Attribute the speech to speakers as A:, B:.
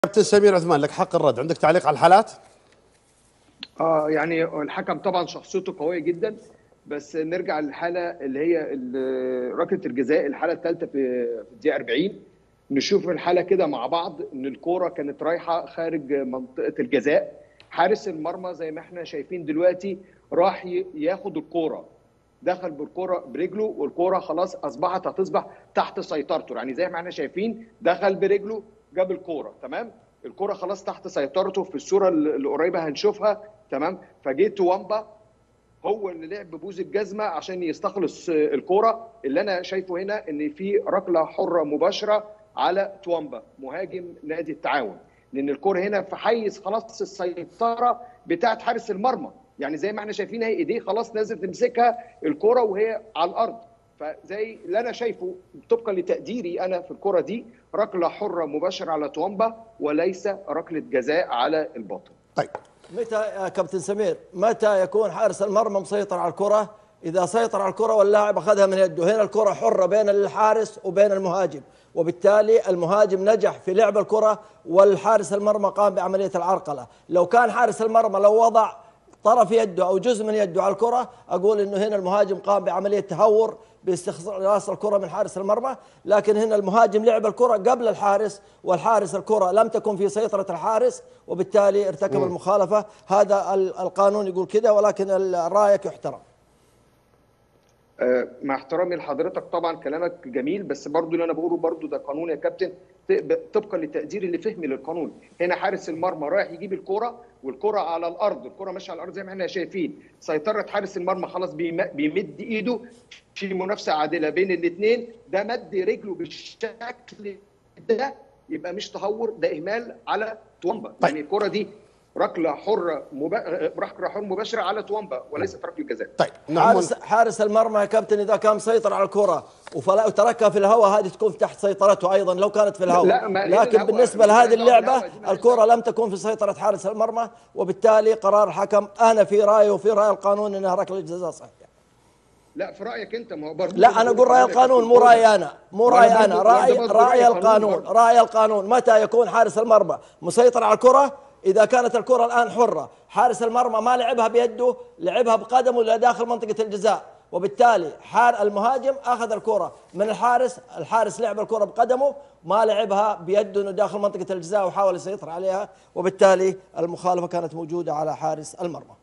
A: كابتن سمير عثمان لك حق الرد عندك تعليق على الحالات
B: اه يعني الحكم طبعا شخصيته قويه جدا بس نرجع للحاله اللي هي ال- ركله الجزاء الحاله الثالثه في في الدقيقه 40 نشوف الحاله كده مع بعض ان الكوره كانت رايحه خارج منطقه الجزاء حارس المرمى زي ما احنا شايفين دلوقتي راح ي- ياخد الكوره دخل بالكوره برجله والكوره خلاص اصبحت هتصبح تحت سيطرته يعني زي ما احنا شايفين دخل برجله جاب الكوره تمام الكوره خلاص تحت سيطرته في الصوره اللي قريبه هنشوفها تمام فجه توامبا هو اللي لعب ببوز الجزمه عشان يستخلص الكوره اللي انا شايفه هنا ان في ركله حره مباشره على توامبا مهاجم نادي التعاون لان الكوره هنا في حيز خلاص السيطره بتاعت حارس المرمى يعني زي ما احنا شايفين هي ايديه خلاص نازل تمسكها الكوره وهي على الارض فزي اللي انا شايفه طبقا لتقديري انا في الكره دي ركله حره مباشره على توامبا وليس ركله جزاء على الباطن
A: طيب
C: متى يا كابتن سمير متى يكون حارس المرمى مسيطر على الكرة إذا سيطر على الكرة واللاعب أخذها من يده هنا الكرة حرة بين الحارس وبين المهاجم وبالتالي المهاجم نجح في لعب الكرة والحارس المرمى قام بعملية العرقلة لو كان حارس المرمى لو وضع طرف يده أو جزء من يده على الكرة أقول أنه هنا المهاجم قام بعملية تهور باستخلاص الكرة من حارس المرمى لكن هنا المهاجم لعب الكرة قبل الحارس والحارس الكرة لم تكن في سيطرة الحارس وبالتالي ارتكب المخالفة هذا ال- القانون يقول كذا ولكن ال- رأيك يحترم
B: آه، مع احترامي لحضرتك طبعا كلامك جميل بس برضو اللي انا بقوله برضو ده قانون يا كابتن ط- طبقا للتقدير اللي فهمي للقانون هنا حارس المرمى رايح يجيب الكرة والكرة على الارض الكرة ماشيه على الارض زي ما احنا شايفين سيطرة حارس المرمى خلاص بيم- بيمد ايده في منافسة عادلة بين الاثنين ده مد رجله بالشكل ده يبقى مش تهور ده اهمال على توامبا يعني الكرة دي ركله حره مب... ركله حره مباشره على توامبا وليست ركله جزاء
A: طيب نعم
C: حارس حارس المرمى يا كابتن اذا كان مسيطر على الكره وفلا وتركها في الهواء هذه تكون تحت سيطرته ايضا لو كانت في الهواء
B: لا، ما هي
C: لكن
B: الهواء.
C: بالنسبه
B: ما هي
C: لهذه
B: الهواء،
C: اللعبه
B: الهواء دي ما هي
C: الكره لم تكن في سيطره حارس المرمى وبالتالي قرار الحكم انا في رايي وفي راي القانون انها ركله جزاء صحيحه
B: لا في رايك انت ما هو برضه
C: لا انا اقول راي القانون مو رايي انا مو
B: وأنا
C: رايي
B: برضو-
C: انا
B: وأنا
C: راي
B: برضو
C: راي
B: رأي القانون
C: القانون
B: برضو.
C: راي القانون متى يكون حارس المرمى مسيطر على الكره اذا كانت الكره الان حره حارس المرمى ما لعبها بيده لعبها بقدمه الى داخل منطقه الجزاء وبالتالي حار المهاجم اخذ الكره من الحارس الحارس لعب الكره بقدمه ما لعبها بيده انه داخل منطقه الجزاء وحاول يسيطر عليها وبالتالي المخالفه كانت موجوده على حارس المرمى